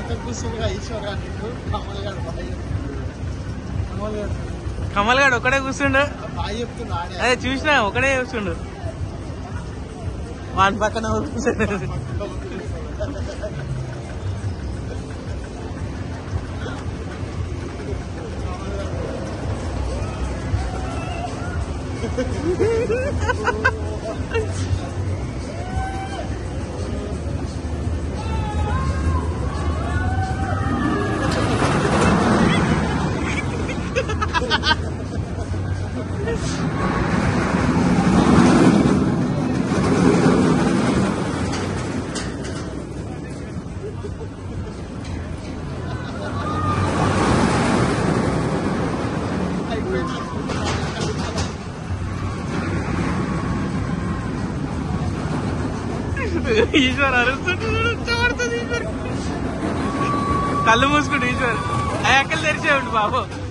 పక్కన కూర్చుందిగా ఈశ్వర్ అంటుండు కమల్ గారు బాగా చెప్తుండు. కమల్ గారు కమల్ గాడు ఒకడే కూర్చుండు బాగా చెప్తుండు ఆడే అదే చూసినా ఒకడే కూర్చుండు వాని పక్కన ఎవరు కూర్చుండు అయిపోయింది ఈశ్వర్ అరుస్తుంటే చూడు, వచ్చేపడుతుంది ఈశ్వర్ కళ్ళు మూసుకుంటు ఈశ్వర్ అక్కలు తెరిచే ఉండు బాబు